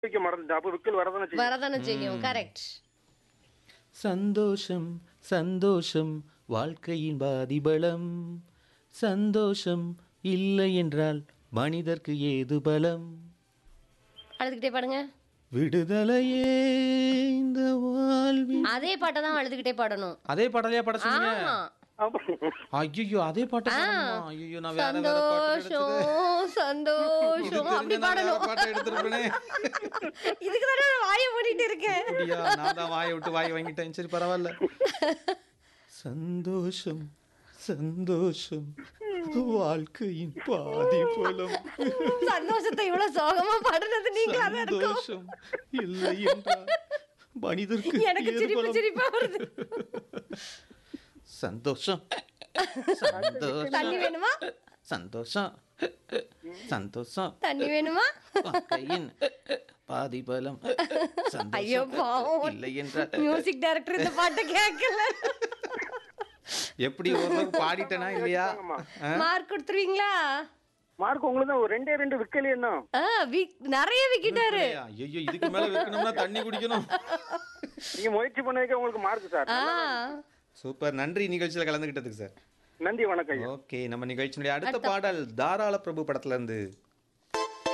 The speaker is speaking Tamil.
வைக்க மறந்துட்டேன் அப்ப விக்கல் வரதானே செய்யும் வரதானே செய்யும் கரெக்ட் சந்தோஷம் சந்தோஷம் வாழ்க்கையின் பாதிபலம் சந்தோஷம் இல்லை என்றால் மனிதர்க்கு ஏது பலம் அழுதுகிட்டே பாடுங்க விடுதலையே இந்த வாழ்வில் அதே பாட்டை தான் அழுதுகிட்டே பாடணும் அதே பாடலையா பாட சொன்னீங்க ஆமா ஆமா. ஐயோ அதே பாட்டை ஐயோ நான் வேற வேற பாட்டு சந்தோஷம் சந்தோஷம் அப்படி பாடணும் பாட்டை எடுத்துருப்பேனே இதுக்கு தானே நான் வாயை மூடிட்டு இருக்கேன் அப்படியா நான் தான் வாயை விட்டு வாய் வாங்கிட்டேன் சரி பரவாயில்ல சந்தோஷம் சந்தோஷம் வாழ்க்கையின் பாதி போலம் சந்தோஷத்தை இவ்வளவு சோகமா பாடுனது நீங்க தான் இருக்கும் சந்தோஷம் இல்லை என்றால் மனிதர்க்கு எனக்கு ஏது சிரிப்பு பலம்? சிரிப்பா வருது சந்தோஷம் தண்ணி சந்தோஷம் வேணுமா சந்தோஷம் சந்தோஷம் தண்ணி வேணுமா வாழ்க்கையின் பாதி பலம் ஐயோ சந்தோஷம் பாவம் இல்லை என்றால் மியூசிக் டைரக்டர் இந்த பாட்டை கேட்கல எப்படி ஓரளவுக்கு பாடிட்டேனா இல்லையா ஆ? மார்க் கொடுத்துருவீங்களா மார்க் உங்களுக்கு தான் ஒரு ரெண்டே ரெண்டு விக்கல் என்ன ஆ, வி- நிறைய விக்கிட்டாரு ஐயோ இதுக்கு மேல வைக்கணும்னா தண்ணி குடிக்கணும் நீங்க முயற்சி பண்ணதுக்கு உங்களுக்கு மார்க் சார் ஆ சூப்பர் நன்றி நிகழ்ச்சியில கலந்துகிட்டதுக்கு சார் நன்றி வணக்கம் ஐயா ஓகே நம்ம நிகழ்ச்சியினுடைய அடுத்த பாடல் தாராள பிரபு படத்துல இருந்து